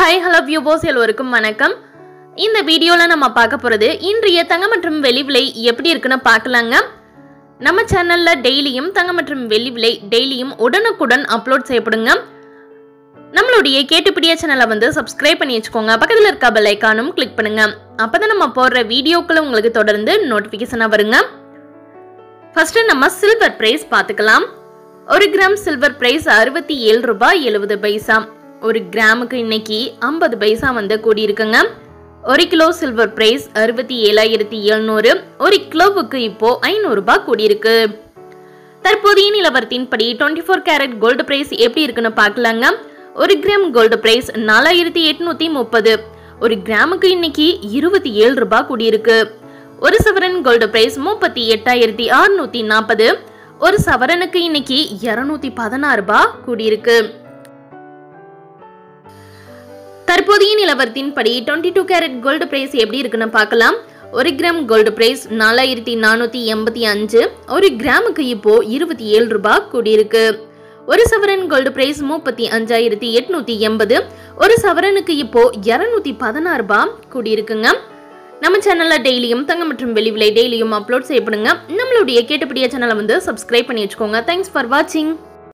hi hello வியூபோஸ் எல்லோருக்கும் வணக்கம் இந்த வீடியோவில் நம்ம பார்க்க போகிறது இன்றைய தங்கம் மற்றும் வெள்ளி விலை எப்படி இருக்குன்னு பார்க்கலாங்க நம்ம சேனலில் டெய்லியும் தங்கம் மற்றும் வெள்ளி விலை டெய்லியும் உடனுக்குடன் அப்லோட் செய்யப்படுங்க நம்மளுடைய கேட்டுப்பிடிய சேனலை வந்து சப்ஸ்கிரைப் பண்ணி வச்சுக்கோங்க பக்கத்தில் இருக்க பெல் ஐக்கானும் கிளிக் பண்ணுங்க அப்போ தான் நம்ம போடுற வீடியோக்கள் உங்களுக்கு தொடர்ந்து நோட்டிஃபிகேஷனாக வருங்க ஃபர்ஸ்ட் நம்ம சில்வர் பிரைஸ் பார்த்துக்கலாம் ஒரு கிராம் சில்வர் பிரைஸ் அறுபத்தி ஏழு ரூபாய் எழுபது பைசா ஒரு கிராமுக்கு இன்னைக்கு ஐம்பது பைசா வந்து கூடியிருக்குங்க ஒரு கிலோ சில்வர் பிரைஸ் அறுபத்தி ஏழாயிரத்தி எழுநூறு ஒரு கிலோவுக்கு இப்போ ஐநூறு ரூபாய் கூடியிருக்கு தற்போதைய நிலவரத்தின்படி twenty four carat gold price எப்படி இருக்குன்னு பார்க்கலாங்க ஒரு கிராம் கோல்டு பிரைஸ் நாலாயிரத்தி எட்நூத்தி முப்பது ஒரு கிராமுக்கு இன்னைக்கு இருபத்தி ஏழு ரூபாய் கூடியிருக்கு ஒரு சவரன் கோல்டு பிரைஸ் முப்பத்தி எட்டாயிரத்தி அறுநூத்தி நாற்பது ஒரு சவரனுக்கு இன்னைக்கு இருநூத்தி பதினாறு ரூபாய் கூடியிருக்கு தற்போதைய நிலவரத்தின்படி twenty two carat gold price எப்படி இருக்குன்னு பார்க்கலாம் ஒரு கிராம் கோல்டு பிரைஸ் நாலாயிரத்தி நானூற்றி எண்பத்தி அஞ்சு ஒரு கிராமுக்கு இப்போ இருபத்தி ஏழு ரூபாய் கூடியிருக்கு ஒரு சவரன் கோல்டு பிரைஸ் முப்பத்தி அஞ்சாயிரத்தி எட்நூத்தி எண்பது ஒரு சவரனுக்கு இப்போ இரநூத்தி பதினாறு ரூபாய் கூடியிருக்குங்க நம்ம சேனல்ல டெய்லியும் தங்கம் மற்றும் வெளி விலை டெய்லியும் அப்லோட் செய்யப்படுங்க நம்மளுடைய கேட்டுப்படிய சேனலை வந்து சப்ஸ்கிரைப் பண்ணி வச்சுக்கோங்க தேங்க்ஸ் ஃபார் வாட்சிங்